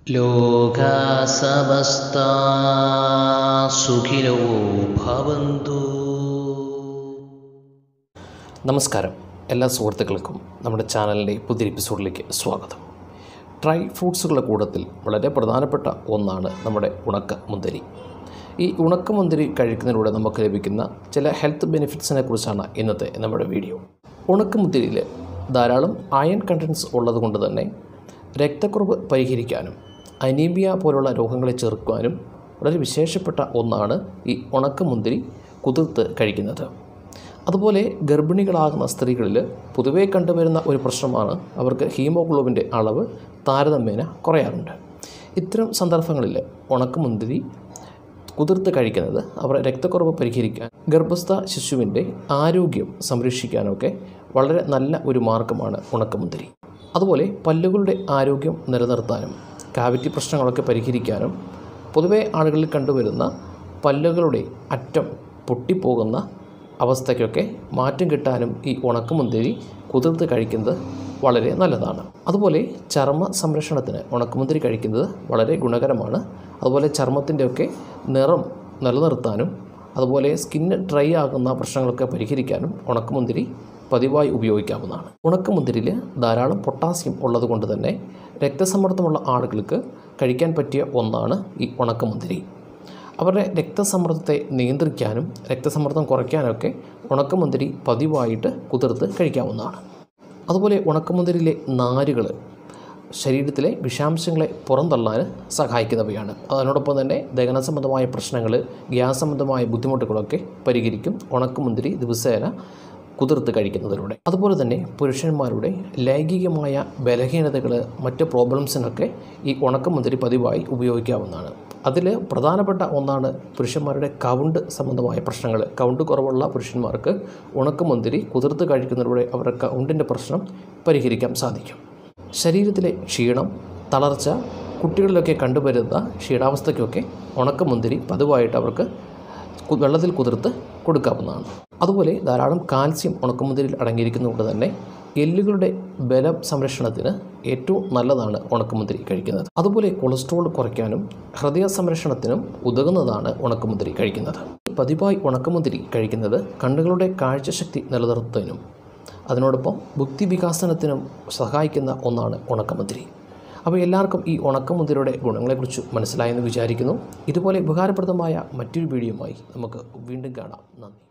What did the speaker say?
ലോകാ സമസ്താ സുഖിനോ ഭവന്തു നമസ്കാരം എല്ലാ സുഹൃത്തുക്കൾക്കും നമ്മുടെ ചാനലിൻ്റെ പുതിയ എപ്പിസോഡിലേക്ക് സ്വാഗതം ഡ്രൈ ഫ്രൂട്ട്സുകളുടെ കൂട്ടത്തിൽ വളരെ പ്രധാനപ്പെട്ട ഒന്നാണ് നമ്മുടെ ഉണക്ക മുന്തിരി ഈ ഉണക്ക മുന്തിരി കഴിക്കുന്നതിലൂടെ നമുക്ക് ലഭിക്കുന്ന ചില ഹെൽത്ത് ബെനിഫിറ്റ്സിനെ കുറിച്ചാണ് ഇന്നത്തെ നമ്മുടെ വീഡിയോ ഉണക്ക മുന്തിരിയിൽ ധാരാളം അയൺ കണ്ടൻസ് ഉള്ളത് കൊണ്ട് തന്നെ രക്തക്കുറവ് പരിഹരിക്കാനും അനീമിയ പോലുള്ള രോഗങ്ങളെ ചെറുക്കുവാനും വളരെ വിശേഷപ്പെട്ട ഒന്നാണ് ഈ ഉണക്കമുന്തിരി കുതിർത്ത് കഴിക്കുന്നത് അതുപോലെ ഗർഭിണികളാകുന്ന സ്ത്രീകളിൽ പൊതുവേ കണ്ടുവരുന്ന ഒരു പ്രശ്നമാണ് അവർക്ക് ഹീമോഗ്ലോബിൻ്റെ അളവ് താരതമ്യേന കുറയാറുണ്ട് ഇത്തരം സന്ദർഭങ്ങളിൽ ഉണക്കമുന്തിരി കുതിർത്ത് കഴിക്കുന്നത് അവരുടെ രക്തക്കുറവ് പരിഹരിക്കാൻ ഗർഭസ്ഥ ശിശുവിൻ്റെ ആരോഗ്യം സംരക്ഷിക്കാനൊക്കെ വളരെ നല്ല ഒരു മാർഗമാണ് ഉണക്കമുന്തിരി അതുപോലെ പല്ലുകളുടെ ആരോഗ്യം നിലനിർത്താനും കാവിറ്റി പ്രശ്നങ്ങളൊക്കെ പരിഹരിക്കാനും പൊതുവെ ആളുകളിൽ കണ്ടുവരുന്ന പല്ലുകളുടെ അറ്റം പൊട്ടിപ്പോകുന്ന അവസ്ഥയ്ക്കൊക്കെ മാറ്റം കിട്ടാനും ഈ ഉണക്കമുന്തിരി കുതിർത്ത് കഴിക്കുന്നത് വളരെ നല്ലതാണ് അതുപോലെ ചർമ്മ സംരക്ഷണത്തിന് ഉണക്കമുന്തിരി കഴിക്കുന്നത് വളരെ ഗുണകരമാണ് അതുപോലെ ചർമ്മത്തിൻ്റെയൊക്കെ നിറം നിലനിർത്താനും അതുപോലെ സ്കിന്ന് ഡ്രൈ ആകുന്ന പ്രശ്നങ്ങളൊക്കെ പരിഹരിക്കാനും ഉണക്കമുന്തിരി പതിവായി ഉപയോഗിക്കാവുന്നതാണ് ഉണക്കമുന്തിരിയിൽ ധാരാളം പൊട്ടാസ്യം ഉള്ളതുകൊണ്ട് തന്നെ രക്തസമ്മർദ്ദമുള്ള ആളുകൾക്ക് കഴിക്കാൻ പറ്റിയ ഒന്നാണ് ഈ ഉണക്കമുന്തിരി അവരുടെ രക്തസമ്മർദ്ദത്തെ നിയന്ത്രിക്കാനും രക്തസമ്മർദ്ദം കുറയ്ക്കാനൊക്കെ ഉണക്കമുന്തിരി പതിവായിട്ട് കുതിർത്ത് കഴിക്കാവുന്നതാണ് അതുപോലെ ഉണക്കമുന്തിരിയിലെ നാരുകൾ ശരീരത്തിലെ വിഷാംശങ്ങളെ പുറന്തള്ളാൻ സഹായിക്കുന്നവയാണ് അതിനോടൊപ്പം തന്നെ ദഹന സംബന്ധമായ പ്രശ്നങ്ങൾ ഗ്യാസ് സംബന്ധമായ ബുദ്ധിമുട്ടുകളൊക്കെ പരിഹരിക്കും ഉണക്കമുന്തിരി ദിവസേന കുതിർത്ത് കഴിക്കുന്നതിലൂടെ അതുപോലെ തന്നെ പുരുഷന്മാരുടെ ലൈംഗികമായ ബലഹീനതകൾ മറ്റ് പ്രോബ്ലംസിനൊക്കെ ഈ ഉണക്കമുന്തിരി പതിവായി ഉപയോഗിക്കാവുന്നതാണ് അതിൽ പ്രധാനപ്പെട്ട ഒന്നാണ് പുരുഷന്മാരുടെ കൗണ്ട് സംബന്ധമായ പ്രശ്നങ്ങൾ കൗണ്ട് കുറവുള്ള പുരുഷന്മാർക്ക് ഉണക്കമുന്തിരി കുതിർത്ത് കഴിക്കുന്നതിലൂടെ അവരുടെ കൗണ്ടിൻ്റെ പ്രശ്നം പരിഹരിക്കാൻ സാധിക്കും ശരീരത്തിലെ ക്ഷീണം തളർച്ച കുട്ടികളിലൊക്കെ കണ്ടുവരുന്ന ക്ഷീണാവസ്ഥയ്ക്കൊക്കെ ഉണക്കമുന്തിരി പതിവായിട്ട് അവർക്ക് കു- വെള്ളത്തിൽ കുതിർത്ത് കൊടുക്കാവുന്നതാണ് അതുപോലെ ധാരാളം കാൽസ്യം ഉണക്കമുന്തിരിയിൽ അടങ്ങിയിരിക്കുന്നതുകൊണ്ട് തന്നെ എല്ലുകളുടെ ബലം സംരക്ഷണത്തിന് ഏറ്റവും നല്ലതാണ് ഉണക്കമുന്തിരി കഴിക്കുന്നത് അതുപോലെ കൊളസ്ട്രോൾ കുറയ്ക്കാനും ഹൃദയ സംരക്ഷണത്തിനും ഉതകുന്നതാണ് ഉണക്കമുന്തിരി കഴിക്കുന്നത് പതിവായി ഉണക്കമുന്തിരി കഴിക്കുന്നത് കണ്ണുകളുടെ കാഴ്ചശക്തി നിലനിർത്തുന്നതിനും അതിനോടൊപ്പം ബുദ്ധി വികാസനത്തിനും സഹായിക്കുന്ന ഒന്നാണ് ഉണക്കമുന്തിരി അപ്പോൾ എല്ലാവർക്കും ഈ ഉണക്കമുന്തിരിയുടെ ഗുണങ്ങളെക്കുറിച്ച് മനസ്സിലായെന്ന് വിചാരിക്കുന്നു ഇതുപോലെ ഉപകാരപ്രദമായ മറ്റൊരു വീഡിയോയുമായി നമുക്ക് വീണ്ടും കാണാം നന്ദി